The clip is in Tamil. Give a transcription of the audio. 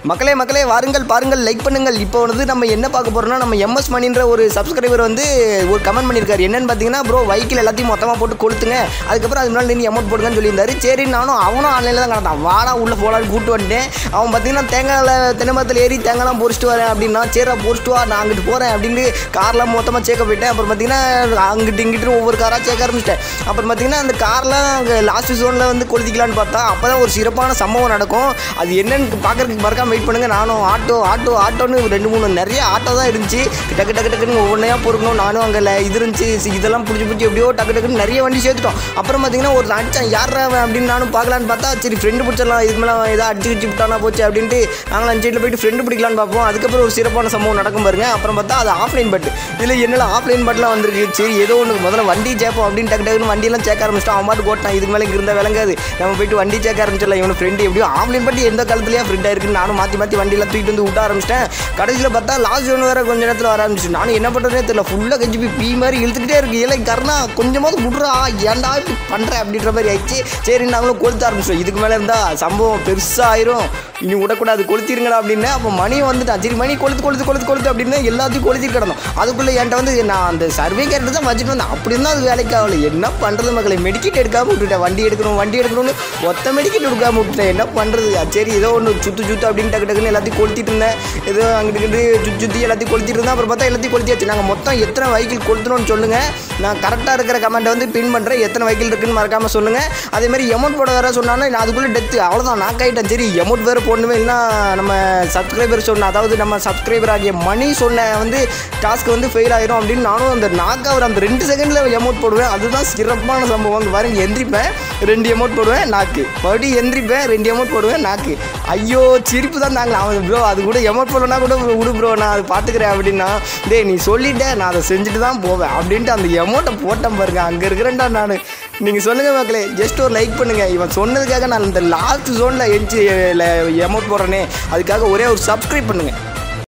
மக்களே மக்களே வாருங்கள் பாருங்கள் லைக் பண்ணுங்கள் இப்போ வந்து நம்ம என்ன பார்க்க போறோம்னா நம்ம எம்எஸ் மணின்ற ஒரு சப்ஸ்கிரைபர் வந்து ஒரு கமெண்ட் பண்ணியிருக்காரு என்னன்னு பார்த்தீங்கன்னா ப்ரோ வைக்கில் எல்லாத்தையும் மொத்தமாக போட்டு கொளுத்துங்க அதுக்கப்புறம் அது முன்னாடி நீ அமௌண்ட் போடுங்கன்னு சொல்லியிருந்தாரு சரி நானும் அவனும் ஆன்லைனில் தான் கிடந்தான் வாடா உள்ளே போகலான்னு கூப்பிட்டு வந்துட்டேன் அவன் பார்த்தீங்கன்னா தேங்காயில் தென்னமரத்தில் ஏறி தேங்காய்லாம் பொறிச்சிட்டு வரேன் அப்படின்னா சரிடா பொறிச்சிட்டு வா நான் அங்கிட்டு போகிறேன் அப்படின்னு கார்லாம் மொத்தமாக சேர்க்க போயிட்டேன் அப்புறம் பார்த்தீங்கன்னா அங்கிட்டு இங்கிட்டு ஒவ்வொரு காராக சேர்க்க ஆரம்பிச்சிட்டேன் அப்புறம் பார்த்தீங்கன்னா அந்த கார்லாம் அங்கே லாஸ்ட் ஜோனில் வந்து கொளுத்திக்கலான்னு பார்த்தா அப்போ தான் ஒரு சிறப்பான சம்பவம் நடக்கும் அது என்னன்னு பார்க்கறதுக்கு மறக்காம வெயிட் பண்ணுங்க நானும் ஆட்டோ ஆட்டோ ஆட்டோன்னு ரெண்டு மூணு நிறைய ஆட்டோ தான் இருந்துச்சு டக்கு டக்கு டக்குன்னு ஒவ்வொன்றையாக பொறுக்கணும் நானும் அங்கே இது இருந்துச்சு சி- இதெல்லாம் பிடிச்சி பிடிச்சி எப்படியோ டக்கு டக்குன்னு நிறைய வண்டி சேர்த்துட்டோம் அப்புறம் பார்த்தீங்கன்னா ஒரு அடிச்சான் யார் அவன் அப்படின்னு நானும் பார்க்கலான்னு பார்த்தா சரி ஃப்ரெண்டு பிடிச்சிடலாம் இதுக்கு மேலே ஏதாவது அடிச்சு கிச்சு விட்டானா போச்சு அப்படின்ட்டு நாங்கள் அஞ்சு சைடில் போயிட்டு ஃப்ரெண்டு பிடிக்கலான்னு பார்ப்போம் அதுக்கப்புறம் ஒரு சிறப்பான சம்பவம் நடக்கும் பாருங்க அப்புறம் பார்த்தா அது ஆஃப்லைன் பட்டு இதில் என்னெல்லாம் ஆஃப்லைன் பட்டெலாம் வந்திருக்கு சரி ஏதோ ஒன்று முதல்ல வண்டி சேர்ப்போம் அப்படின்னு டக்கு டக்குன்னு வண்டியெல்லாம் சேர்க்க ஆரம்பிச்சிட்டோம் அவன் பாட்டு ஓட்டான் இதுக்கு மேலே இங்கே இருந்தால் விளங்காது நம்ம போயிட்டு வண்டி சேர்க்க ஆரம்பிச்சிடலாம் இவனு ஃப்ரெண்டு எப்படியும் ஆஃப்லைன் பட்டி எந்த காலத்துலேயே ஃப்ரெண்டாக இருக்குன்னு நானும் மாற்றி மாற்றி வண்டியெல்லாம் தூக்கிட்டு வந்து விட்ட ஆரம்பிச்சிட்டேன் கடைசியில் பார்த்தா லாஸ்ட் ஒன்று வேறு கொஞ்ச நேரத்தில் வர ஆரம்பிச்சு நானும் என்ன பண்ணுறதே தெரியல ஃபுல்லாக கஞ்சி போய் பீ மாதிரி இழுத்துக்கிட்டே இருக்கு இல்லை கருணா கொஞ்சமாவது விட்றா ஏன்டா இப்படி பண்ணுறேன் அப்படின்ற மாதிரி ஆயிடுச்சு சரி நாங்களும் கொளுத்த ஆரம்பிச்சோம் இதுக்கு மேலே இருந்தால் சம்பவம் பெருசாக ஆயிரும் இனி விடக்கூடாது கொளுத்திருங்கடா அப்படின்னு அப்போ மணி வந்துட்டான் சரி மணி கொளுத்து கொளுத்து கொளுத்து கொளுத்து அப்படின்னு எல்லாத்தையும் கொளுத்தி கிடந்தோம் அதுக்குள்ளே என்கிட்ட வந்து நான் அந்த சர்வே கேரட் தான் வச்சுட்டு வந்தேன் அப்படி இருந்தால் அது வேலைக்கு ஆகல என்ன பண்ணுறது மக்களை மெடிக்கெட் எடுக்காமல் விட்டுட்டேன் வண்டி எடுக்கணும் வண்டி எடுக்கணும்னு மொத்த மெடிக்கெட் எடுக்காமல் விட்டுட்டேன் என்ன பண்ணுறது சரி ஏதோ ஒன்று சுத்து சுத்து அப்படின்னு டக்கு டக்குன்னு எல்லாத்தையும் கொளுத்திட்டு இருந்தேன் ஏதோ அங்கிட்டு இங்கிட்டு சுற்றி சுற்றி எல்லாத்தையும் கொளுத்திட்டு இருந்தேன் அப்புறம் பார்த்தா எல்லாத்தையும் கொளுத்தியாச்சு நாங்கள் மொத்தம் எத்தனை வெஹிக்கிள் கொளுத்தணும்னு சொல்லுங்கள் நான் கரெக்டாக இருக்கிற கமெண்ட்டை வந்து பின் பண்ணுறேன் எத்தனை வெஹிக்கிள் இருக்குன்னு மறக்காமல் சொல்லுங்கள் அதே மாதிரி எமௌண்ட் போட வேற சொன்னாலும் நான் அதுக்குள்ளே டெத்து அவ்வளோதான் நாக் ஆகிட்டேன் சரி எமௌண்ட் வேறு போடணுமே இல்லைன்னா நம்ம சப்ஸ்கிரைபர் சொன்ன அதாவது நம்ம சப்ஸ்கிரைபர் ஆகிய மணி சொன்ன வந்து டாஸ்க் வந்து ஃபெயில் ஆயிரும் அப்படின்னு நானும் அந்த நாக் ஆகிற அந்த ரெண்டு செகண்டில் எமௌண்ட் போடுவேன் அதுதான் சிறப்பான சம்பவம் அங்கே பாருங்க எந்திரிப்பேன் ரெண்டு எமௌண்ட் போடுவேன் நாக்கு மறுபடியும் எந்திரிப்பேன் ரெண்டு எமௌண்ட் போடுவேன் நாக்கு ஐயோ சிரிப்பு தான் தாங்களா அவன் ப்ரோ அது கூட எமௌண்ட் போடலனா கூட விடு ப்ரோ நான் அது பார்த்துக்கிறேன் அப்படின்னா டேய் நீ சொல்லிட்டே நான் அதை செஞ்சுட்டு தான் போவேன் அப்படின்ட்டு அந்த எமௌண்ட்டை போட்டேன் பாருங்க அங்கே இருக்கிறேன்டா நான் நீங்கள் சொல்லுங்கள் மக்களே ஜஸ்ட் ஒரு லைக் பண்ணுங்கள் இவன் சொன்னதுக்காக நான் இந்த லாஸ்ட் ஜோனில் எஞ்சி எமௌண்ட் போடுறேனே அதுக்காக ஒரே ஒரு சப்ஸ்கிரைப் பண்ணுங்கள்